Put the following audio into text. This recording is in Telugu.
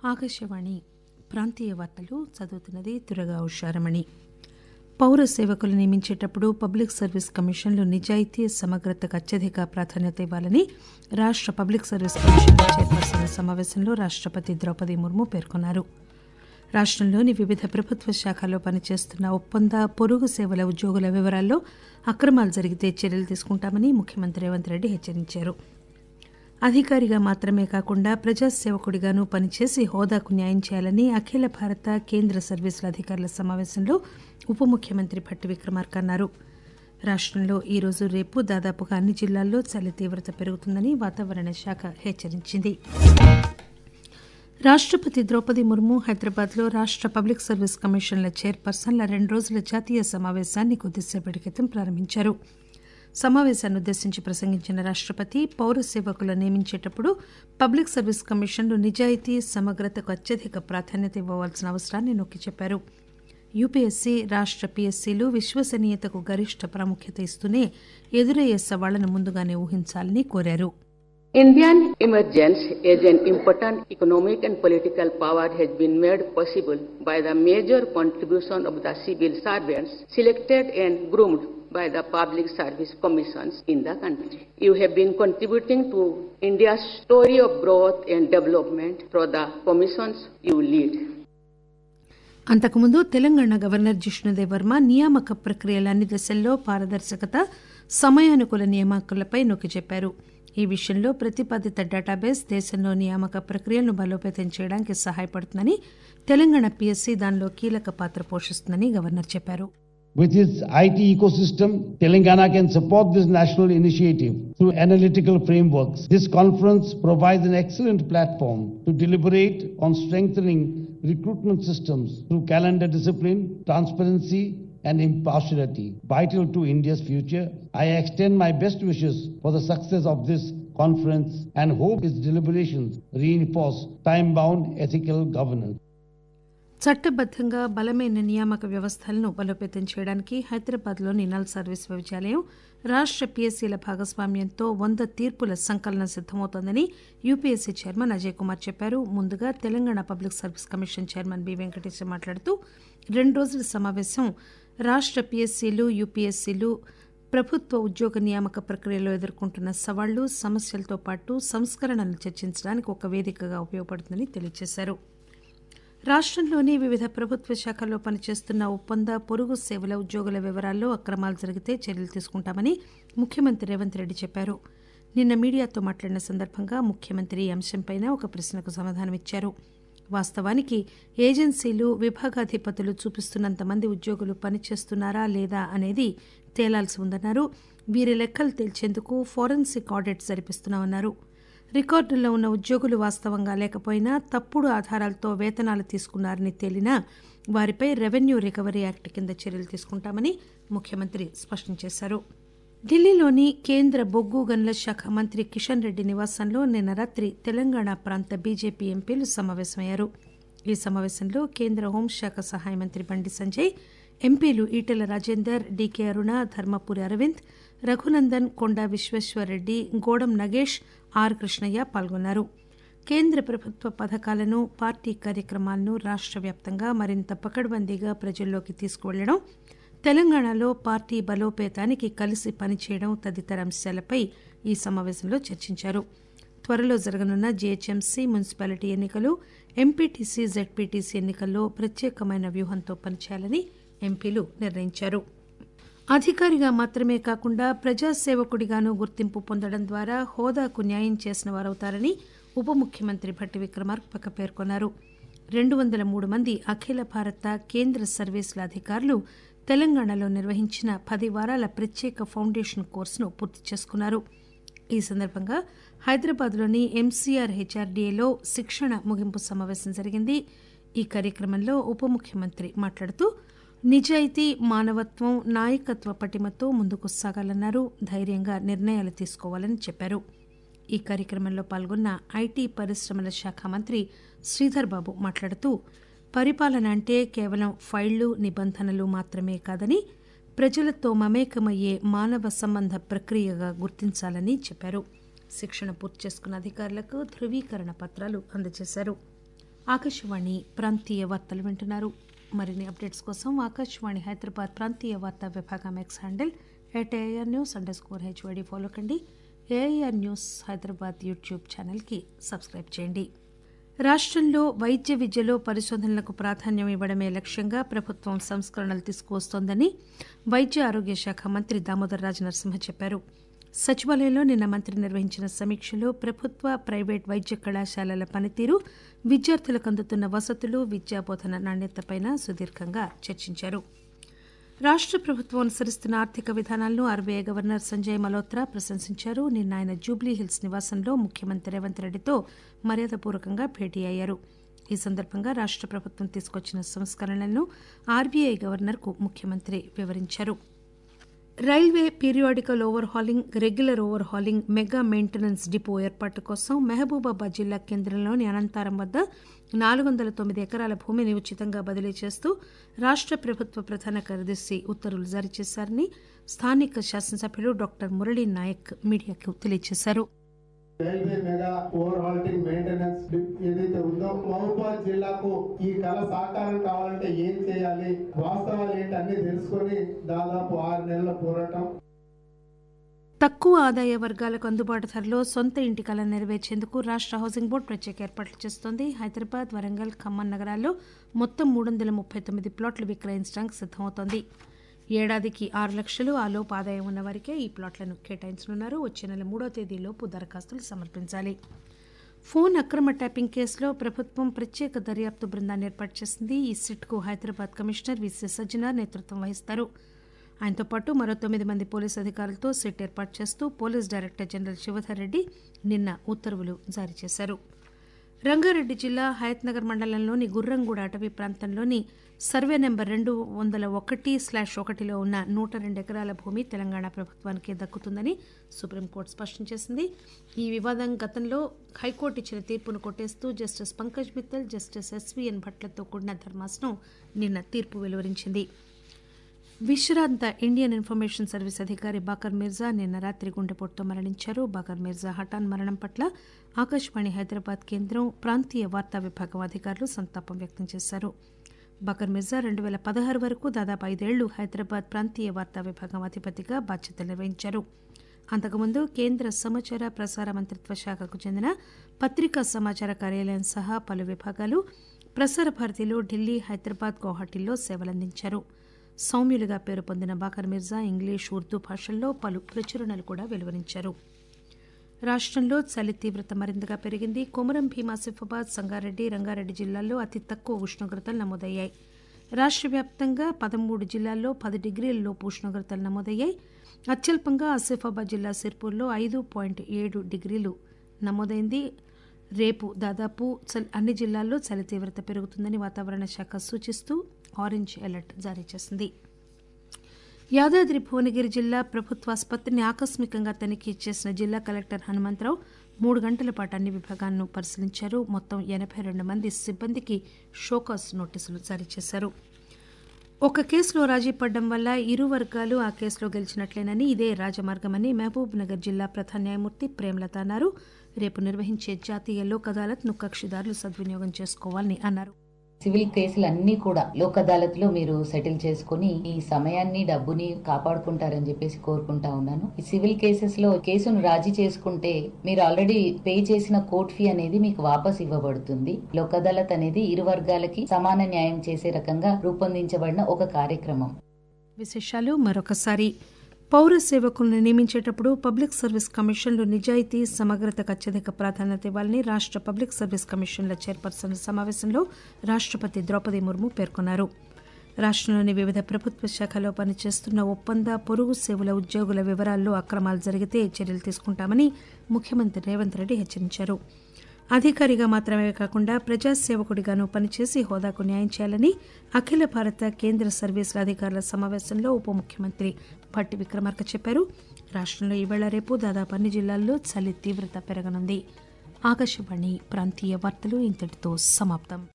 ఆకాశవాణి ప్రాంతీయ వార్తలు చదువుతున్నది దురగా ఉషారమణి పౌర సేవకులు నియమించేటప్పుడు పబ్లిక్ సర్వీస్ కమిషన్లు నిజాయితీ సమగ్రతకు అత్యధిక ప్రాధాన్యత ఇవ్వాలని రాష్ట పబ్లిక్ సర్వీస్ కమిషన్ చైర్పర్సన్ల సమావేశంలో రాష్టపతి ద్రౌపది ముర్ము పేర్కొన్నారు రాష్టంలోని వివిధ ప్రభుత్వ శాఖల్లో పనిచేస్తున్న ఒప్పంద పొరుగు సేవల ఉద్యోగుల వివరాల్లో అక్రమాలు జరిగితే చర్యలు తీసుకుంటామని ముఖ్యమంత్రి రేవంత్ రెడ్డి హెచ్చరించారు అధికారిగా మాత్రమే కాకుండా ప్రజాసేవకుడిగానూ పనిచేసి హోదాకు న్యాయం చేయాలని అఖిల భారత కేంద్ర సర్వీసుల అధికారుల సమావేశంలో ఉప ముఖ్యమంత్రి భట్టి విక్రమార్క అన్నారు రాష్టంలో ఈరోజు రేపు దాదాపుగా అన్ని జిల్లాల్లో చలి తీవ్రత పెరుగుతుందని వాతావరణ శాఖ హెచ్చరించింది రాష్టపతి ద్రౌపది ముర్ము హైదరాబాద్లో రాష్ట పబ్లిక్ సర్వీస్ కమిషన్ల చైర్పర్సన్ల రెండు రోజుల జాతీయ సమావేశాన్ని కొద్దిసేపటి క్రితం ప్రారంభించారు సమావేశాన్ని ఉద్దేశించి ప్రసంగించిన రాష్టపతి పౌర సేవకులను నియమించేటప్పుడు పబ్లిక్ సర్వీస్ కమిషన్లు నిజాయితీ సమగ్రతకు అత్యధిక ప్రాధాన్యత ఇవ్వవలసిన అవసరాన్ని నొక్కి చెప్పారు యూపీఎస్సీ రాష్ట పీఎస్సీలు విశ్వసనీయతకు గరిష్ట ప్రాముఖ్యత ఇస్తూనే ఎదురయ్యే సవాళ్లను ముందుగానే ఊహించాలని కోరారు Indian emergence as an important economic and political power has been made possible by the major contribution of the civil servants selected and groomed by the public service commissions in the country. You have been contributing to India's story of growth and development through the commissions you lead. అంతకుముందు తెలంగాణ గవర్నర్ జిష్ణుదేవ్ వర్మ నియామక ప్రక్రియల అన్ని దశల్లో పారదర్శకత సమయానుకూల నియామకాలపై నొక్కి చెప్పారు ఈ విషయంలో ప్రతిపాదిత డేటాబేస్ దేశంలో నియామక ప్రక్రియలను బలోపేతం చేయడానికి సహాయపడుతుందని తెలంగాణ పీఎస్సీ దానిలో కీలక పాత్ర పోషిస్తుందని గవర్నర్ చెప్పారు With its IT ecosystem, Telangana can support this national initiative through analytical frameworks. This conference provides an excellent platform to deliberate on strengthening recruitment systems through calendar discipline, transparency, and impartiality, vital to India's future. I extend my best wishes for the success of this conference and hope its deliberations reinforce time-bound ethical governance. చట్టబద్దంగా బలమైన నియామక వ్యవస్థలను బలోపేతం చేయడానికి హైదరాబాద్లోని నల్ సర్వీస్ విద్యాలయం రాష్ట పీఎస్సీల భాగస్వామ్యంతో వంద తీర్పుల సంకలనం సిద్దమవుతోందని యూపీఎస్సీ చైర్మన్ అజయ్ కుమార్ చెప్పారు ముందుగా Telangana public service commission chairman B Venkateswara మాట్లాడుతూ రెండు రోజుల సమావేశం రాష్ట పీఎస్సీలు యూపీఎస్సీలు ప్రభుత్వ ఉద్యోగ నియామక ప్రక్రియలో ఎదుర్కొంటున్న సవాళ్లు సమస్యలతో పాటు సంస్కరణలు చర్చించడానికి ఒక వేదికగా ఉపయోగపడుతుందని తెలియజేశారు రాష్టంలోని వివిధ ప్రభుత్వ శాఖల్లో పనిచేస్తున్న ఒప్పంద పొరుగు సేవల ఉద్యోగుల వివరాల్లో అక్రమాలు జరిగితే చర్యలు తీసుకుంటామని ముఖ్యమంత్రి రేవంత్ రెడ్డి చెప్పారు నిన్న మీడియాతో మాట్లాడిన సందర్భంగా ముఖ్యమంత్రి ఈ అంశంపై ఒక ప్రశ్నకు సమాధానమిచ్చారు వాస్తవానికి ఏజెన్సీలు విభాగాధిపతులు చూపిస్తున్నంత మంది ఉద్యోగులు పనిచేస్తున్నారా లేదా అనేది తేలాల్సి ఉందన్నారు వీరి లెక్కలు తేల్చేందుకు ఫోరెన్సిక్ ఆడిట్ జరిపిస్తున్నామన్నారు రికార్డుల్లో ఉన్న ఉద్యోగులు వాస్తవంగా లేకపోయినా తప్పుడు ఆధారాలతో వేతనాలు తీసుకున్నారని తేలినా వారిపై రెవెన్యూ రికవరీ యాక్ట్ కింద చర్యలు తీసుకుంటామని ముఖ్యమంత్రి స్పష్టం చేశారు ఢిల్లీలోని కేంద్ర బొగ్గు గనుల శాఖ మంత్రి కిషన్ రెడ్డి నివాసంలో నిన్న రాత్రి తెలంగాణ ప్రాంత బీజేపీ ఎంపీలు సమావేశమయ్యారు ఈ సమావేశంలో కేంద్ర హోంశాఖ సహాయ మంత్రి బండి సంజయ్ ఎంపీలు ఈటెల రాజేందర్ డీకే అరుణ ధర్మపురి అరవింద్ రఘునందన్ కొండా విశ్వేశ్వరరెడ్డి గోడం నగేష్ ఆర్ కృష్ణయ్య పాల్గొన్నారు కేంద్ర ప్రభుత్వ పథకాలను పార్టీ కార్యక్రమాలను రాష్ట వ్యాప్తంగా మరింత పకడ్బందీగా ప్రజల్లోకి తీసుకువెళ్లడం తెలంగాణలో పార్టీ బలోపేతానికి కలిసి పనిచేయడం తదితర అంశాలపై ఈ సమావేశంలో చర్చించారు త్వరలో జరగనున్న జీహెచ్ఎంసీ మున్సిపాలిటీ ఎన్నికలు ఎంపీటీసీ జెడ్పీటీసీ ఎన్నికల్లో ప్రత్యేకమైన వ్యూహంతో పనిచేయాలని ఎంపీలు నిర్ణయించారు అధికారిగా మాత్రమే కాకుండా ప్రజాసేవకుడిగానూ గుర్తింపు పొందడం ద్వారా హోదాకు న్యాయం చేసిన వారవుతారని ఉప ముఖ్యమంత్రి భట్టి విక్రమార్క పేర్కొన్నారు రెండు వందల మూడు మంది అఖిల భారత కేంద్ర సర్వీసుల అధికారులు తెలంగాణలో నిర్వహించిన పది వారాల ప్రత్యేక ఫౌండేషన్ కోర్సును పూర్తి చేసుకున్నారు ఈ సందర్భంగా హైదరాబాద్లోని ఎంసీఆర్ హెచ్ఆర్డీఏలో శిక్షణ ముగింపు సమావేశం జరిగింది ఈ కార్యక్రమంలో ఉప ముఖ్యమంత్రి మాట్లాడుతూ నిజాయితీ మానవత్వం నాయకత్వ పటిమతో ముందుకు సాగాలన్నారు ధైర్యంగా నిర్ణయాలు తీసుకోవాలని చెప్పారు ఈ కార్యక్రమంలో పాల్గొన్న ఐటీ పరిశ్రమల శాఖ మంత్రి శ్రీధర్ బాబు మాట్లాడుతూ పరిపాలన అంటే కేవలం ఫైళ్లు నిబంధనలు మాత్రమే కాదని ప్రజలతో మమేకమయ్యే మానవ సంబంధ ప్రక్రియగా గుర్తించాలని చెప్పారు శిక్షణ పూర్తి చేసుకున్న అధికారులకు ధృవీకరణ పత్రాలు అందజేశారు ఆకాశవాణి ప్రాంతీయ వార్తలు వింటున్నారు మరిన్ని అప్డేట్స్ కోసం ఆకాశవాణి హైదరాబాద్ ప్రాంతీయ వార్తా విభాగం X handle at A R news underscore H Y D follow కండి ఏఆర్ న్యూస్ హైదరాబాద్ యూట్యూబ్ ఛానల్కి సబ్స్క్రైబ్ చేయండి రాష్టంలో వైద్య విద్యలో పరిశోధనలకు ప్రాధాన్యం ఇవ్వడమే లక్ష్యంగా ప్రభుత్వం సంస్కరణలు తీసుకువస్తోందని వైద్య ఆరోగ్య శాఖ మంత్రి దామోదర్ రాజ నరసింహ చెప్పారు సచివాలయంలో నిన్న మంత్రి నిర్వహించిన సమీక్షలో ప్రభుత్వ ప్రైవేట్ వైద్య కళాశాలల పనితీరు విద్యార్థులకు అందుతున్న వసతులు విద్యాబోధన నాణ్యతపై సుదీర్ఘంగా చర్చించారు రాష్ట ప్రభుత్వం అనుసరిస్తున్న ఆర్థిక విధానాలను ఆర్బీఐ గవర్నర్ సంజయ్ మల్హోత్రా ప్రశంసించారు నిన్న ఆయన జూబ్లీహిల్స్ నివాసంలో ముఖ్యమంత్రి రేవంత్ రెడ్డితో మర్యాదపూర్వకంగా భేటీ అయ్యారు ఈ సందర్భంగా రాష్ట ప్రభుత్వం తీసుకొచ్చిన సంస్కరణలను ఆర్బీఐ గవర్నర్కు ముఖ్యమంత్రి వివరించారు railway periodical overhauling regular overhauling mega maintenance depot ఏర్పాటు కోసం మహబూబాబాద్ జిల్లా కేంద్రంలోని అనంతారం వద్ద నాలుగు వందల తొమ్మిది ఎకరాల భూమిని ఉచితంగా బదిలీ చేస్తూ రాష్ట ప్రభుత్వ ప్రధాన కార్యదర్శి ఉత్తర్వులు జారీ చేశారని స్థానిక శాసనసభ్యులు డాక్టర్ మురళీ నాయక్ మీడియాకు తెలియజేశారు railway mega overhauling maintenance depot ఏదైతే ఉందో మహబూబాద్ జిల్లాకు ఈ కళ సాకారం కావాలంటే ఏం చేయాలి వాస్తవాలు ఏంటి అన్ని తెలుసుకొని దాదాపు ఆరు నెలల పోరాటం తక్కువ ఆదాయ వర్గాలకు అందుబాటు ధరలో సొంత ఇంటి కళ నెరవేర్చేందుకు రాష్ట హౌసింగ్ బోర్డు ప్రత్యేక ఏర్పాట్లు చేస్తోంది హైదరాబాద్ వరంగల్ ఖమ్మం నగరాల్లో మొత్తం మూడు వందల ముప్పై తొమ్మిది ప్లాట్లు విక్రయించడానికి సిద్దమవుతోంది ఏడాదికి ఆరు లక్షలు ఆలోపు ఆదాయం ఉన్న వారికే ఈ ప్లాట్లను కేటాయించనున్నారు వచ్చే నెల మూడో తేదీలోపు దరఖాస్తులు సమర్పించాలి ఫోన్ అక్రమ ట్యాపింగ్ కేసులో ప్రభుత్వం ప్రత్యేక దర్యాప్తు బృందాన్ని ఏర్పాటు చేసింది ఈ సిట్కు హైదరాబాద్ కమిషనర్ విసి సజ్జనార్ నేతృత్వం వహిస్తారు ఆయనతో పాటు మరో తొమ్మిది మంది పోలీసు అధికారులతో సిట్ ఏర్పాటు చేస్తూ police director general Shivdhar Reddy నిన్న ఉత్తర్వులు జారీ చేశారు రంగారెడ్డి జిల్లా హయత్నగర్ మండలంలోని గుర్రంగూడ అటవీ ప్రాంతంలోని సర్వే నెంబర్ రెండు వందల ఒకటి స్లాష్ ఒకటిలో ఉన్న నూట రెండు ఎకరాల భూమి తెలంగాణ ప్రభుత్వానికి దక్కుతుందని సుప్రీంకోర్టు స్పష్టం చేసింది ఈ వివాదం గతంలో హైకోర్టు ఇచ్చిన తీర్పును కొట్టేస్తూ justice Pankaj Mittal justice SVN భట్లతో కూడిన ధర్మాసనం నిన్న తీర్పు వెలువరించింది విశ్రాంత ఇండియన్ ఇన్ఫర్మేషన్ సర్వీస్ అధికారి బాకర్ మిర్జా నిన్న రాత్రి గుండెపోటుతో మరణించారు బాకర్ మిర్జా హఠాన్ మరణం పట్ల ఆకాశవాణి హైదరాబాద్ కేంద్రం ప్రాంతీయ వార్తా విభాగం అధికారులు సంతాపం వ్యక్తం చేశారు బకర్ మిర్జా రెండు వేల పదహారు వరకు దాదాపు ఐదేళ్లు హైదరాబాద్ ప్రాంతీయ వార్తా విభాగం అధిపతిగా బాధ్యతలు నిర్వహించారు అంతకుముందు కేంద్ర సమాచార ప్రసార మంత్రిత్వ శాఖకు చెందిన పత్రికా సమాచార కార్యాలయం సహా పలు విభాగాలు ప్రసార భారతిలో ఢిల్లీ హైదరాబాద్ గౌహటిల్లో సేవలందించారు సౌమ్యులుగా పేరు పొందిన బాకర్ మిర్జా ఇంగ్లీష్ ఉర్దూ భాషల్లో పలు ప్రచురణలు కూడా వెలువరించారు రాష్టంలో చలి తీవ్రత మరింతగా పెరిగింది కొమరం భీం ఆసిఫాబాద్ సంగారెడ్డి రంగారెడ్డి జిల్లాల్లో అతి తక్కువ ఉష్ణోగ్రతలు నమోదయ్యాయి రాష్ట్ర వ్యాప్తంగా పదమూడు జిల్లాల్లో పది డిగ్రీల లోపు ఉష్ణోగ్రతలు నమోదయ్యాయి అత్యల్పంగా ఆసిఫాబాద్ జిల్లా సిర్పూర్లో ఐదు పాయింట్ ఏడు డిగ్రీలు నమోదైంది రేపు దాదాపు అన్ని జిల్లాల్లో చలి తీవ్రత పెరుగుతుందని వాతావరణ శాఖ సూచిస్తూ ఆరెంజ్ అలర్ట్ జారీ చేసింది యాదాద్రి భువనగిరి జిల్లా ప్రభుత్వ ఆసుపత్రిని ఆకస్మికంగా తనిఖీ చేసిన జిల్లా కలెక్టర్ హనుమంతరావు మూడు గంటల పాటు అన్ని విభాగాలను పరిశీలించారు మొత్తం ఎనబై రెండు మంది సిబ్బందికి షోకాస్ నోటీసులు జారీ చేశారు ఒక కేసులో రాజీ పడడం వల్ల ఇరు వర్గాలు ఆ కేసులో గెలిచినట్లేనని ఇదే రాజమార్గమని మహబూబ్ నగర్ జిల్లా ప్రధాన న్యాయమూర్తి ప్రేమలత అన్నారు రేపు నిర్వహించే జాతీయ లోక్ అదాలత్ను కక్షిదారులు సద్వినియోగం చేసుకోవాలని అన్నారు సివిల్ కేసులు అన్ని కూడా లోక్ అదాలత్ లో మీరు సెటిల్ చేసుకుని ఈ సమయాన్ని డబ్బుని కాపాడుకుంటారని చెప్పేసి కోరుకుంటా ఉన్నాను ఈ సివిల్ కేసెస్ లో కేసును రాజీ చేసుకుంటే మీరు ఆల్రెడీ పే చేసిన కోర్ట్ ఫీ అనేది మీకు వాపస్ ఇవ్వబడుతుంది లోక్ అదాలత్ అనేది ఇరు వర్గాలకి సమాన న్యాయం చేసే రకంగా రూపొందించబడిన ఒక కార్యక్రమం విశేషాలు మరొకసారి పౌర సేవకులను నియమించేటప్పుడు పబ్లిక్ సర్వీస్ కమిషన్లు నిజాయితీ సమగ్రతకు అత్యధిక ప్రాధాన్యత ఇవ్వాలని రాష్ట పబ్లిక్ సర్వీస్ కమిషన్ల చైర్పర్సన్ సమావేశంలో రాష్టపతి ద్రౌపది ముర్ము పేర్కొన్నారు రాష్టంలోని వివిధ ప్రభుత్వ శాఖలో పనిచేస్తున్న ఒప్పంద పొరుగు సేవల ఉద్యోగుల వివరాల్లో అక్రమాలు జరిగితే చర్యలు తీసుకుంటామని ముఖ్యమంత్రి రేవంత్ రెడ్డి హెచ్చరించారు అధికారిగా మాత్రమే కాకుండా ప్రజాసేవకుడిగాను పనిచేసి హోదాకు న్యాయం చేయాలని అఖిల భారత కేంద్ర సర్వీసుల అధికారుల సమావేశంలో ఉప ముఖ్యమంత్రి భట్టి విక్రమార్క చెప్పారు రాష్టంలో ఈవేళ రేపు దాదాపు అన్ని జిల్లాల్లో చలి తీవ్రత పెరగనుంది ఆకాశవాణి ప్రాంతీయ వార్తలు ఇంతటితో సమాప్తం